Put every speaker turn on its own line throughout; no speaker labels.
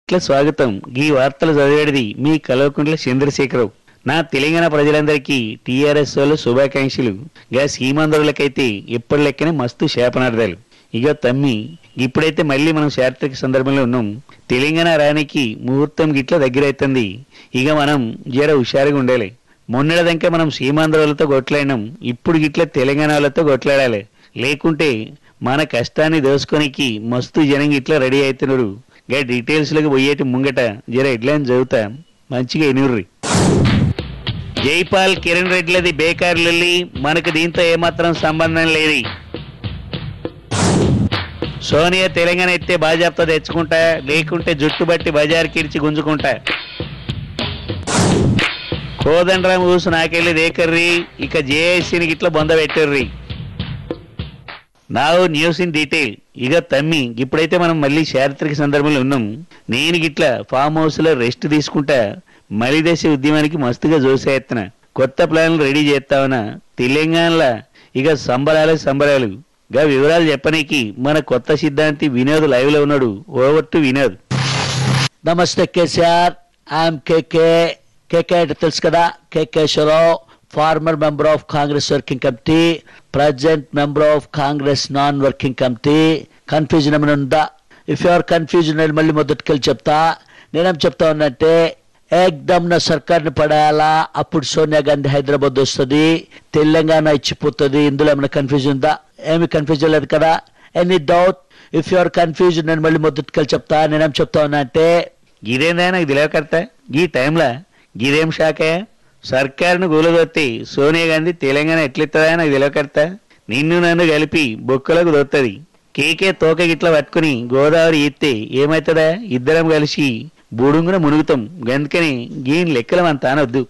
గిట్ల స్వాగతం ఈ వార్తలు చదివేది మీ కలవకుంట్ల చంద్రశేఖరరావు నా తెలంగాణ ప్రజలందరికీ టీఆర్ఎస్ వాళ్ళు శుభాకాంక్షలు గా సీమాంధ్రులకైతే ఎప్పటి లెక్కనే మస్తు శాపనార్థాలు ఇక తమ్మి ఇప్పుడైతే మళ్ళీ మనం చారిత్రక సందర్భంలో ఉన్నాం తెలంగాణ రానికి ముహూర్తం గిట్ల దగ్గర అవుతుంది ఇక మనం జర హుషారుగా ఉండాలి మొన్నటిదాకా మనం సీమాంధ్రులతో కొట్లాడినాం ఇప్పుడు గిట్ల తెలంగాణ వాళ్ళతో కొట్లాడాలి లేకుంటే మన కష్టాన్ని దోసుకొనికి మస్తు జనం ఇట్లా రెడీ అవుతున్నారు గా డీటెయిల్స్ లోకి పోయేటి ముంగట జర హెడ్లైన్ చదువుతా మంచిగా ఎనుర్రి జైపాల్ కిరణ్ రెడ్డిలది బేకారులల్లి మనకు దీంతో ఏమాత్రం సంబంధం లేదు సోనియా తెలంగాణ ఎత్తే బాజాప్తా తెచ్చుకుంటా లేకుంటే జుట్టు బట్టి బజార్ కిడిచి గుంజుకుంటా కోదండరామ్ ఊసు నాకెళ్ళి దేకర్రి ఇక జేఏసీని గిట్ల బొంద పెట్టర్రి నావు న్యూస్ ఇన్ డీటెయిల్ ఇక తమ్మి ఇప్పుడైతే మనం మళ్ళీ చారిత్రక సందర్భంలో ఉన్నాం నేను గిట్ల ఫామ్ హౌస్ లో రెస్ట్ తీసుకుంటా మలిదేశ ఉద్యమానికి మస్తుగా జోసేస్తున్నా కొత్త ప్లాన్లు రెడీ చేస్తావనా తెలంగాణలో ఇక సంబరాలే సంబరాలు గా వివరాలు చెప్పనీకి మన కొత్త సిద్ధాంతి వినోద్ లైవ్ లో ఉన్నాడు ఓవర్ టు వినోద్
నమస్తే కేసీఆర్ ఐఎమ్ కేకే కేకే అంటే తెలుసు కదా కేకేశ్వరరావు former member of Congress working committee present member of Congress non working committee confusion ఏమైనా ఉందా ఇఫ్ యూఆర్ కన్ఫ్యూజన్ నేను మళ్ళీ మొదటికెళ్ళి చెప్తా నేనేం చెప్తా ఉన్నట్టే ఏకదమ్ నా సర్కార్ని పడేయాలా అప్పుడు సోనియా గాంధీ హైదరాబాద్ వస్తుంది తెలంగాణ ఇచ్చిపోతుంది ఇందులో ఏమైనా కన్ఫ్యూజన్ ఉందా ఏమి కన్ఫ్యూజన్ లేదు కదా any doubt if you're confusion నేను మళ్ళీ మొదటికెళ్ళి చెప్తా నేనేం చెప్తా ఉన్నా అంటే
గిదేందా నాకు తెలియకర్త ఈ టైంలో గిదేం షాకే సర్కారును కూలదొత్తి సోనియా గాంధీ తెలంగాణ ఎట్లెత్తదా నాకు తెలియకర్త నిన్ను నన్ను కలిపి బొక్కలకు దొత్తది కేకే తోక గిట్ల పట్టుకుని గోదావరి ఎత్తే ఏమైతుందా ఇద్దరం కలిసి బుడుంగున మునుగుతాం గందుకని గీన్ లెక్కలం అంత అనొద్దు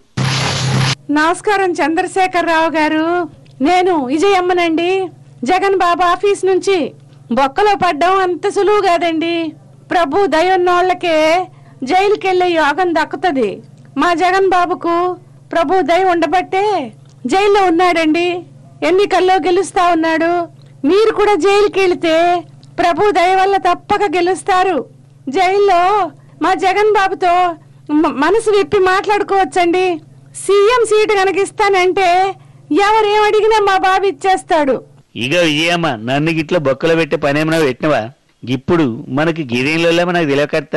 నమస్కారం చంద్రశేఖర్ రావు గారు నేను విజయమ్మనండి జగన్ బాబు ఆఫీస్ నుంచి బొక్కలో పడ్డం అంత సులువు కాదండి ప్రభు దయున్నోళ్ళకే జైలుకెళ్లే యోగం దక్కుతుంది మా జగన్ బాబుకు ప్రభు దయ ఉండబట్టే జైల్లో ఉన్నాడండి ఎన్నికల్లో గెలుస్తా ఉన్నాడు మీరు కూడా జైలుకి వెళితే ప్రభు దయ వల్ల తప్పక గెలుస్తారు జైల్లో మా జగన్ బాబుతో మ- మనసు విప్పి మాట్లాడుకోవచ్చండి సీఎం సీటు కనుక ఇస్తానంటే ఎవరేం అడిగినా మా బాబు ఇచ్చేస్తాడు
ఇక విజయమ్మ నన్ను గిట్ల బొక్కలో పెట్టే పనేమన్నా పెట్టినవా ఇప్పుడు మనకి గిదేంలో మనకు తెలియకర్త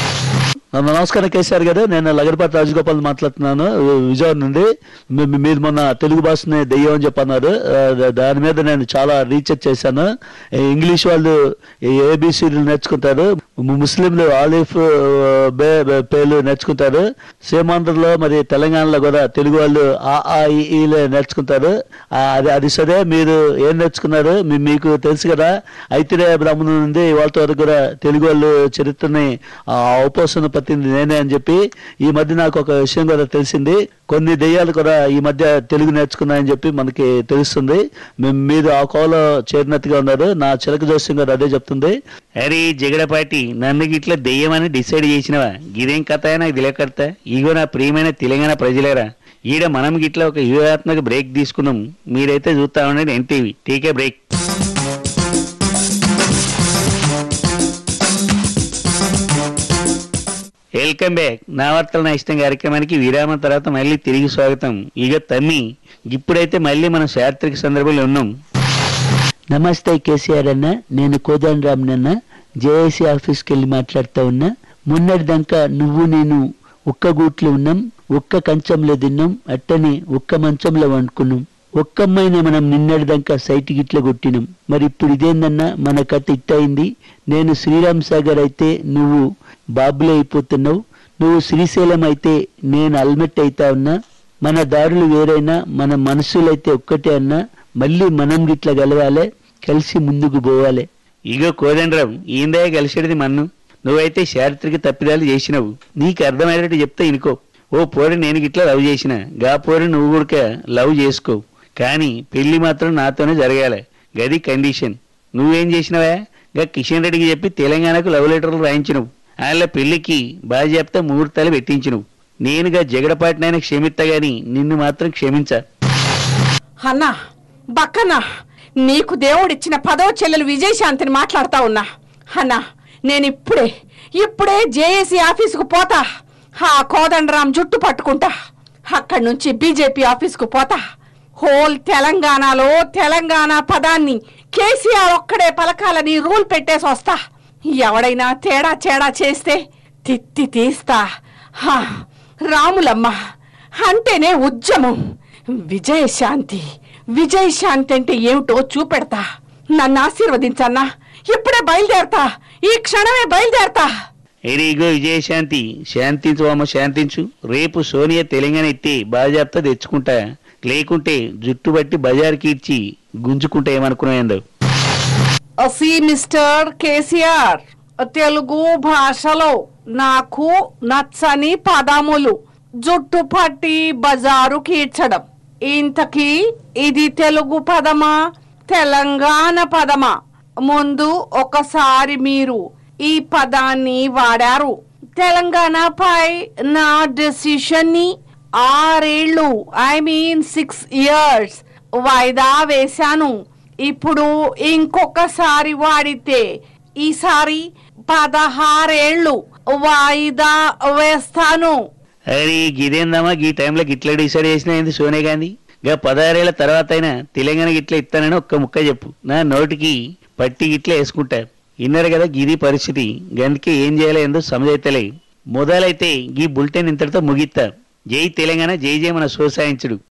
నమస్కారం కేసీఆర్ గారు నేను లగడపాటి రాజగోపాల్ మాట్లాడుతున్నాను విజయవాడ నుండి మీ- మీ- మీరు మొన్న తెలుగు భాషని దెయ్యం అని చెప్పన్నారు ఆ, దా- దాని మీద నేను చాలా రీసెర్చ్ చేశాను ఈ ఇంగ్లీష్ వాళ్ళు ఏబిసిలు నేర్చుకుంటారు ము- ముస్లింలు ఆలిఫ్ ఆ, బే బే- పేలు నేర్చుకుంటారు సీమాంధ్రలో మరి తెలంగాణలో కూడా తెలుగు వాళ్ళు ఆ ఆ ఈ, ఈలే నేర్చుకుంటారు ఆ, అది అది సరే మీరు ఏం నేర్చుకున్నారు మీ- మీకు తెలుసు కదా ఐతిరే బ్రాహ్మణుల నుండి వాళ్ళతో వరకు కూడా తెలుగు వాళ్ళు చరిత్రని ఆ, ఔపోసన పట్టింది నేనే అని చెప్పి ఈ మధ్య నాకు ఒక విషయం కూడా తెలిసింది కొన్ని దెయ్యాలు కూడా ఈ మధ్య తెలుగు నేర్చుకున్నాయని చెప్పి మనకి తెలుస్తుంది మీ- మీరు ఆ కోలో చేరినట్టుగా ఉన్నారు నా చిలక జోస్యం గారు అదే చెప్తుంది
అరే జగడపాటి నన్ను గిట్ల దెయ్యమని డిసైడ్ చేసినవా గిదేం కథ నాకు తెలియకర్త ఇగో నా ప్రియమైన తెలంగాణ ప్రజలేరా ఈడ మనం గిట్ల ఒక వ్యూహాత్మక బ్రేక్ తీసుకున్నాం మీరైతే చూస్తా ఉండండి NTV take break welcome back నా వార్తలు నా ఇష్టం కార్యక్రమానికి విరామం తర్వాత మళ్ళీ తిరిగి స్వాగతం ఇక తమ్మి ఇప్పుడైతే మళ్ళీ మనం చారిత్రక సందర్భంలో ఉన్నాం
నమస్తే కేసీఆర్ అన్న నేను కోదాన్ రామ్ అన్న జేఏసీ ఆఫీస్కి వెళ్ళి మాట్లాడుతా ఉన్నా మొన్నటిదాకా నువ్వు నేను ఒక్క గూట్లో ఉన్నాం ఒక్క కంచంలో తిన్నాం అట్టని ఒక్క మంచంలో వండుకున్నాం ఒక్క అమ్మాయిని మనం నిన్నటిదాకా సైట్ గిట్ల కొట్టినాం మరి ఇప్పుడు ఇదేందన్నా మన కథ ఇట్టయింది నేను శ్రీరామ్ సాగర్ అయితే నువ్వు బాబులే అయిపోతున్నావు నువ్వు శ్రీశైలం అయితే నేను అల్మెట్ అయితా ఉన్నా మన దారులు వేరైనా మన మనసులైతే ఒక్కటే అన్నా మళ్ళీ మనం గిట్ల గెలవాలి కలిసి ముందుకు పోవాలి
ఇగో కోదండరావు ఈందే కలిసేది మన్ను నువ్వైతే చారిత్రక తప్పిదాలు చేసినావు నీకు అర్థమయ్యేటట్టు చెప్తే ఇనుకో ఓ పోరి నేను గిట్లా లవ్ చేసిన గా పోరి నువ్వు కూడా లవ్ చేసుకో కానీ పెళ్లి మాత్రం నాతోనే జరగాలి గది కండిషన్ నువ్వేం చేసినావా గా కిషన్ రెడ్డికి చెప్పి తెలంగాణకు లవ్ లెటర్లు రాయించినవు వాళ్ళ పెళ్లికి బాధ్యత ముహూర్తాలు పెట్టించినవు నేనుగా జగడపాటినైనా క్షమిస్తా గాని నిన్ను మాత్రం క్షమించా
అన్నా బక్కన్నా నీకు దేవుడిచ్చిన పదో చెల్లెలు విజయశాంతిని మాట్లాడుతా ఉన్నా అన్నా నేను ఇప్పుడే ఇప్పుడే జేఏసీ ఆఫీసుకు పోతా ఆ కోదండరాం జుట్టు పట్టుకుంటా అక్కడి నుంచి బీజేపీ ఆఫీసుకు పోతా హోల్ తెలంగాణలో తెలంగాణ పదాన్ని కేసీఆర్ ఒక్కడే పలకాలని రూల్ పెట్టేసి వస్తా ఎవడైనా తేడా చేడా చేస్తే తిత్తి తీస్తా హా, రాములమ్మ అంటేనే ఉద్యమం విజయశాంతి విజయశాంతి అంటే ఏమిటో చూపెడతా నన్ను ఆశీర్వదించన్నా ఇప్పుడే బయలుదేరతా ఈ క్షణమే బయలుదేరతా
ఎరిగో విజయశాంతి శాంతించు అమ్మ శాంతించు రేపు సోనియా తెలంగాణ ఎత్తి బాజాప్తా తెచ్చుకుంటా లేకుంటే జుట్టు బట్టి బజార్కి ఇచ్చి గుంజుకుంటా ఏమనుకున్నాయందో
అసి మిస్టర్ కేసీఆర్ తెలుగు భాషలో నాకు నచ్చని పదములు జుట్టు పట్టి బజారు కీడ్చడం ఇంతకీ ఇది తెలుగు పదమా తెలంగాణ పదమా ముందు ఒకసారి మీరు ఈ పదాన్ని వాడారు తెలంగాణపై నా డెసిషన్ ని ఆరేళ్లు ఐ మీన్ సిక్స్ ఇయర్స్ వాయిదా వేశాను ఇప్పుడు ఇంకొకసారి వాడితే ఈసారి పదహారేళ్లు వాయిదా వేస్తాను
అరే గిదేందమ్మా గీ టైంలో గిట్లా డిసైడ్ చేసిన ఏంది సోనియా గాంధీ గా పదహారేళ్ల తర్వాత అయినా తెలంగాణ గిట్ల ఇస్తానని ఒక్క ముక్క చెప్పు నా నోటికి పట్టి గిట్ల వేసుకుంటా ఇన్నారు కదా గిది పరిస్థితి గందుకే ఏం చేయాలో ఏందో సమజైతలే మొదలైతే గీ బులెటిన్ ఇంతటితో ముగిస్తా జై తెలంగాణ జై జై మన సోసాయించుడు